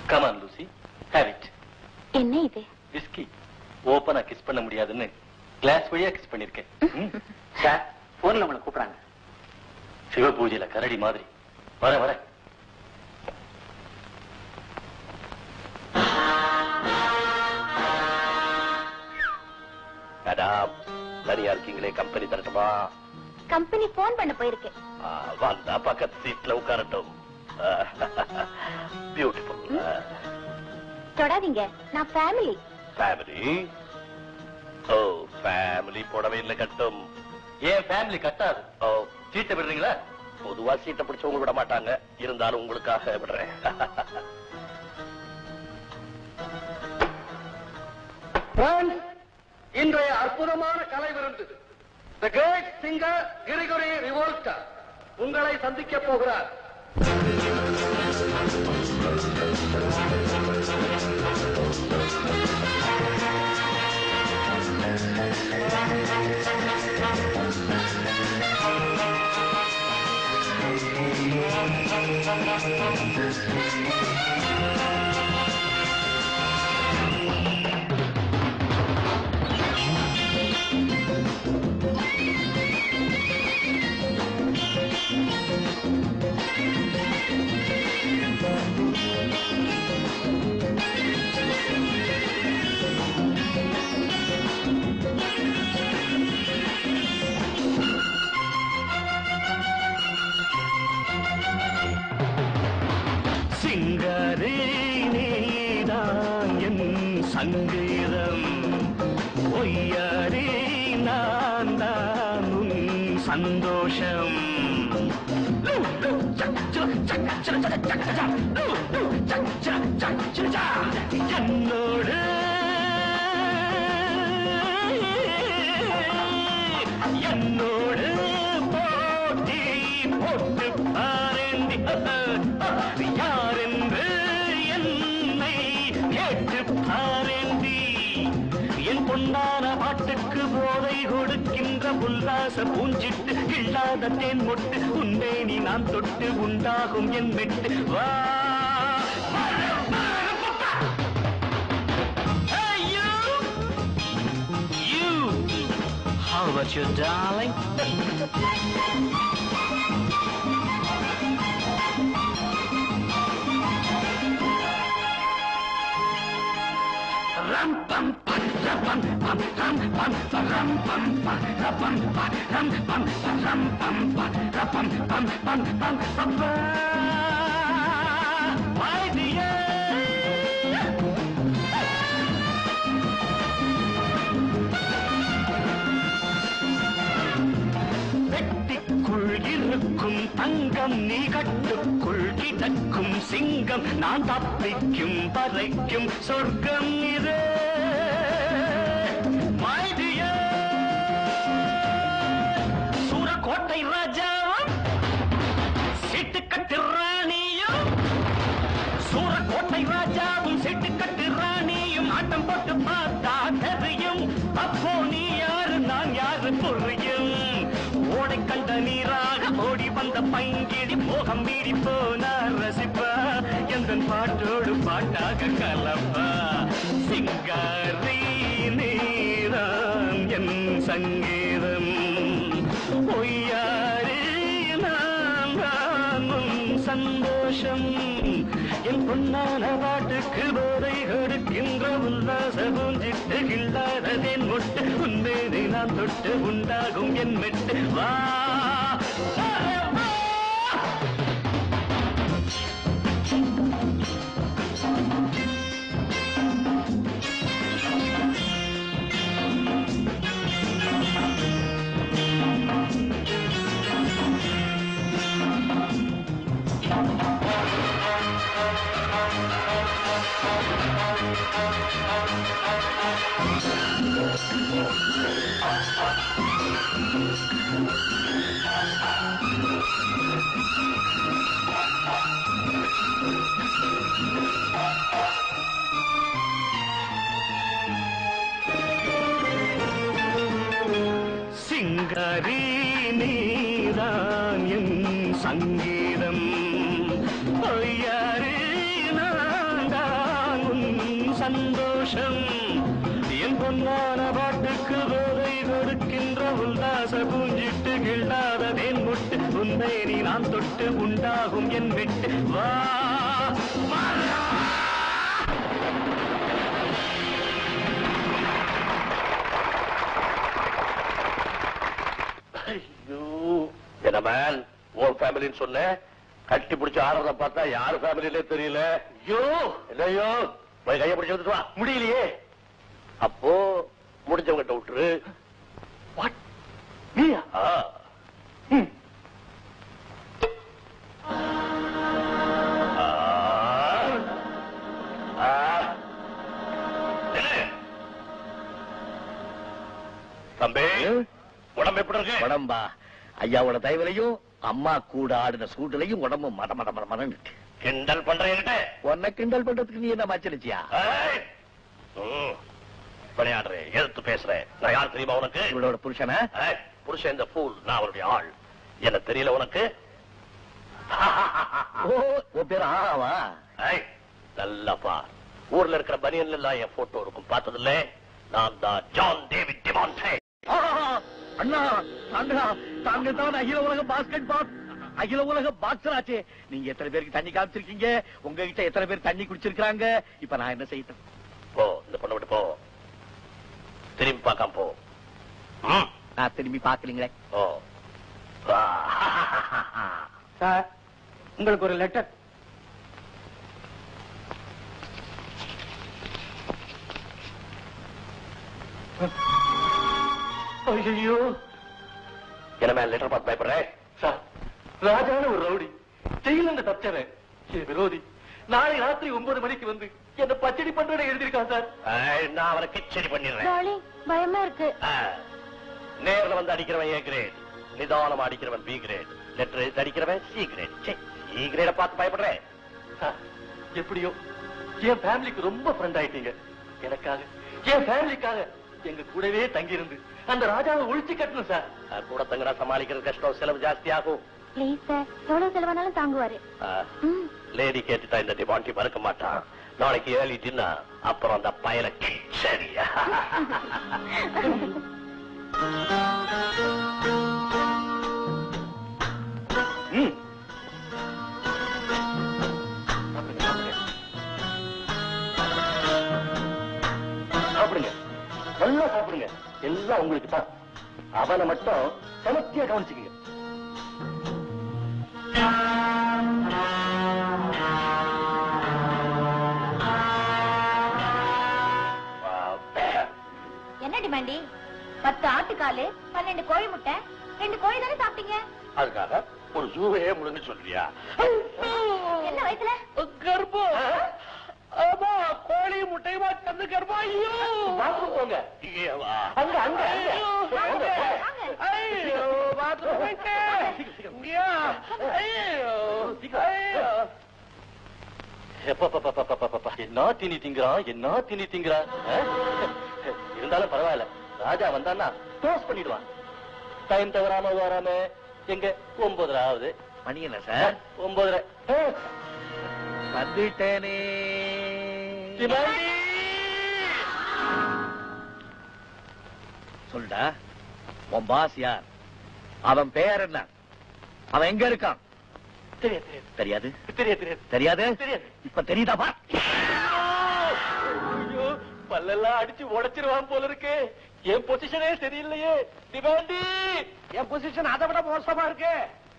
Come on Lucy have it என்ன இது whisky ஓப்பனா கிஸ் பண்ண முடியாதுன்னு கிளாஸ் வழியா கிஸ் பண்ணிருக்கேன் ம்? சார் போன்ல உங்களை கூப்பிடுறாங்க சிவபூஜையில கரடி மாதிரி வர வர மேடம் தனியா இருக்கீங்களே கம்பெனி தரட்டுமா கம்பெனி போன் பண்ண போயிருக்கு ஆ, வந்தா பக்கத்து சீட்ல உட்காரட்டும் பியூட்டிஃபுல் தொடாதீங்க நான் ஃபேமிலி ஃபேமிலி ஓ ஃபேமிலி புடவை இல்ல கட்டும் ஏன் ஃபேமிலி கட்டாது ஓ சீட்டை விடுறீங்களா பொதுவா சீட்டை பிடிச்சவங்க விட மாட்டாங்க இருந்தாலும் உங்களுக்காக விடுறேன் இன்றைய அற்புதமான கலை விருந்து த கிரேட் சிங்கர் கிரிகொரி ரிவோல்டா உங்களை சந்திக்க போகிறார் சிங்கரே நீதான் என் சங்கீதம் ஒய்யாரே நான் தான் உன் சந்தோஷம் என்னோடு என்னோடு போட்டி போட்டு பாரேண்டி யார் என்று என்னை கேட்டு பாரேண்டி என் பொன்னான பாட்டுக்கு போதை கொடுக்கின்ற உல்லாச பூஞ்சிட்டு இல்லாத தேன் மொட்டு உன்னை நீ நான் தொட்டு உண்டாகும் என் மெட்டு வா Hey, you! You! How about you, darling? Ram pam pam ram pam pam ram pam ram pam pam ram pam pam ram pam ram pam pam ram pam pam pam pam pam My dear வெட்டிக்குள் இருக்கும் தங்கம் நீ கட்டுக்குள் கிடக்கும் சிங்கம் நான் தப்பிக்கும் வரைக்கும் சொர்க்கம் இது My dear. சூரக்கோட்டை ராஜாவும் சிட்டுக்கட்டு ராணியும் சூரக்கோட்டை ராஜாவும் சிட்டுக்கட்டு ராணியும் ஆட்டம் போட்டு பார்த்தா தெரியும் அப்போ நீ யாரு நான் யாரு புரியும் ஓடை கண்ட நீராக ஓடி வந்த பைங்கிடி மோகம் மீறி போனா ரசிப்பா எந்த பாட்டோடு பாட்டாக கலப்பா சிங்காரி நீதான் என் சங்கீதம் பொய்யாரே நான் தான் உன் சந்தோஷம் என் பொன்னான பாட்டுக்கு போதை கொடுக்கின்ற உல்லாச பூஞ்சிட்டு கில்லாததேன் மொட்டு உன்மேதை நான் தொட்டு உண்டாகும் என் மெட்டு வா வா, வா. சிங்காரி நீதான் என் சங்கீதம் பொய்யாரே நான் தான் சந்தோஷம் என் பொன்னான பாட்டுக்கு போதை கொடுக்கின்ற உல்லாச பூஞ்சிட்டு கிள்ளாத தேன் முட்டு உன்னை நீ நான் தொட்டு உண்டாகும் என் விட்டு வா வரா. ஐயோ என்ன மேன் உன் ஃபேமிலின்னு சொன்ன கட்டி பிடிச்சு ஆடுறத பார்த்தா யாரு ஃபேமிலிலே தெரியல ஐயோ இல்லையோ போய் கையை பிடிச்சு வந்துட்டு வா முடியலையே அப்போ முடிஞ்சவங்கிட்ட விட்டுரு வாட் நீயா ஆ. ம். ஆ. ஆ. நில்லு. தம்பி உடம்பு எப்படி இருக்கு உடம்பா ஐயாவோட தயவுலையும் அம்மா கூட ஆடின சூட்டுலையும் உடம்பு மட மட மட மடன்னு இருக்கு கிண்டல் பண்றேன்கிட்ட உன்னை கிண்டல் பண்றதுக்கு நீ என்ன மச்சரிச்சியா ஏய். ம். விளையாடுறேன் எதிர்த்து பேசுறேன் நான் யார் தெரியுமா உனக்கு இவளோட புருஷனா ஏய், புருஷன் இந்த ஃபூல் நான் அவருடைய ஆள் என்ன தெரியல உனக்கு ஓ உன் பேர் ஆவா ஏய், நல்லா பார் ஊர்ல இருக்கிற பனியன்ல எல்லாம் என் போட்டோ இருக்கும் பார்த்ததில்ல நான் தான் ஜான் டேவிட் டிமான்டே அண்ணா அண்ணா தாங்க தான் அகில உலக பாஸ்கெட் பால் அகில உலக பாக்ஸர் ஆச்சே நீங்க எத்தனை பேருக்கு தண்ணி காமிச்சிருக்கீங்க உங்ககிட்ட எத்தனை பேர் தண்ணி குடிச்சிருக்காங்க இப்ப நான் என்ன செய்யட்டும் போ இந்த பொண்ணை விட்டு போ திரும்பி பார்க்காம போ ம். நான் திரும்பி பாக்கலீங்களே ஓ வா. சார் உங்களுக்கு ஒரு லெட்டர் ஐயோ என்ன மேல லெட்டர் பார்த்து பயப்படுறேன் சார் ராஜான ஒரு ரவுடி ஜெயில இருந்து தப்பிச்சவன் என் விரோதி நாளை ராத்திரி ஒன்பது மணிக்கு வந்து என்ன பச்சடி பண்றேன்னு எழுதியிருக்கான் சார் ஏய், நான் அவரை கிச்சடி பண்ணிடுறேன் டார்லிங் பயமா இருக்கு ஆ. நேர்ல வந்து அடிக்கிறவன் ஏ கிரேட் நிதானமா அடிக்கிறவன் பி கிரேட் லெட்டர் எழுதி அடிக்கிறவன் சி கிரேட் சி கிரேட பார்த்து பயப்படுறேன் சார், எப்படியோ என் ஃபேமிலிக்கு ரொம்ப ஃப்ரெண்ட் ஆயிட்டீங்க எனக்காக என் ஃபேமிலிக்காக எங்க கூடவே தங்கி இருந்து அந்த ராஜாவை ஒழிச்சு கட்டணும் சார் ஆ, கூட தங்கடா சமாளிக்கிறது கஷ்டம் செலவு ஜாஸ்தி ஆகும் ப்ளீஸ் சார் எவ்வளவு செலவானாலும் தாங்குவாரு ம். லேடி கேட்டுட்டா இந்த டிமாண்டி மறக்க மாட்டான் நாளைக்கு ஏழி டின்னர் அப்புறம் அந்த பயல சரியா ம். சாப்பிடுங்க, சாப்பிடுங்க. சாப்பிடுங்க நல்லா சாப்பிடுங்க எல்லாம் உங்களுக்கு தான் அவனை மட்டும் சமத்தியா கவனிச்சுக்கங்க என்ன டிமாண்டி பத்து ஆட்டுக்காலு பன்னெண்டு கோழி முட்டை ரெண்டு கோழி தானே சாப்பிட்டீங்க அதுக்காக ஒரு ஜூவையே முழுங்க சொல்றியா என்ன வயசுல கர்ப்பம் ஆமா கோழி முட்டையுமா தந்து கர்ப்பம் ஐயோ பாத்ரூம் போங்க இங்கே வா. அங்க அங்க அங்க. வாங்க, போங்க, போங்க. வாங்க. ஐயோ, bathroom போயிட்டு. இங்கேயா? ஐயோ, ஐயோ. எப்பப்பப்பப்பப்பப்பப்ப. என்ன தீனி திங்கிறான் என்ன தீனி திங்கிறான் ஆ? இருந்தாலும் பரவாயில்ல ராஜா வந்தான்னா க்ளோஸ் பண்ணிடுவான் டைம் தவறாம வராம எங்க ஒன்பதரை ஆகுது மணி என்ன சார் ஒன்பதரை ஆ, வந்துட்டேனே சிவாஜி! சொல்டா உன் பாஸ் யார் அவன் பெயர் என்ன அவன் எங்க இருக்கான் தெரியாது தெரியாது தெரியாது தெரியாது தெரியாது தெரியாது தெரியாது இப்ப தெரியுதா பா ஐயோ பல்லெல்லாம் அடிச்சு உடைச்சிருவான் போல இருக்கு என் பொசிஷனே சரியில்லையே டிமாண்டி என் பொசிஷன் அதை விட மோசமா இருக்கு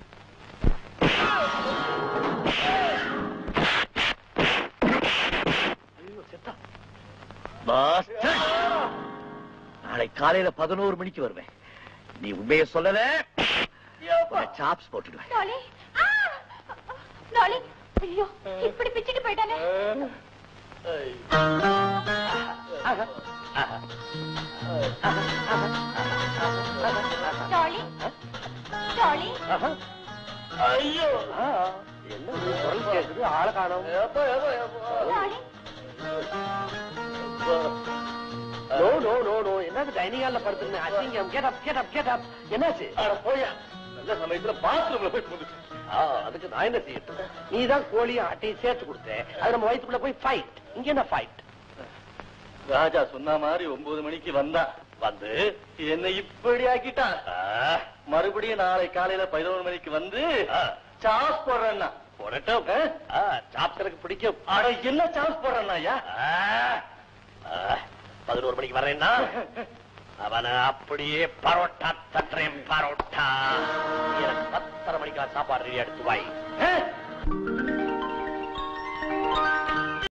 ஐயோ செத்தா பாஸ் நாளை காலையில பதினோரு மணிக்கு வருவேன் நீ உண்மையை சொல்லல சாப்ஸ் போட்டுடுவேன் டாலி ஆ! டாலி ஐயோ இப்படி பிச்சுட்டு போயிட்டானே டாலி டாலி ஐயோ என்ன இது குரல் கேக்குது ஆளை காணோம் Dolly no no no no என்னது டைனிங் ஹால்ல படுத்துருந்தேன் அசிங்கம் get up get up get up என்னாச்சு அட போயா நல்ல சமயத்துல பாத்ரூம்ல போய் புந்துச்சு ஆ, அதுக்கு நான் என்ன செய்யட்டும் நீ தான் கோழியும் ஆட்டையும் சேர்த்து கொடுத்த அது நம்ம வயிற்றுக்குள்ள போய் ஃபைட் இங்க என்ன ஃபைட் ராஜா சொன்ன மாதிரி ஒன்பது மணிக்கு வந்தான் வந்து என்னை இப்படி ஆக்கிட்டான் ஆ, மறுபடியும் நாளை காலையில பதினோரு மணிக்கு வந்து ஆ, சாஸ் போடுறேன்னா போடட்டும் ஆ, சாப்ஸ் எனக்கு பிடிக்கும் அட என்ன சாஸ் போடுறேன்னா ஐயா ஆ, ஆ, பதினோரு மணிக்கு வர்றேன்னா அவனை அப்படியே பரோட்டா தட்டுறேன் பரோட்டா எனக்கு பத்தரை மணிக்கா சாப்பாடு ரெடி எடுத்து வாய் ஆ?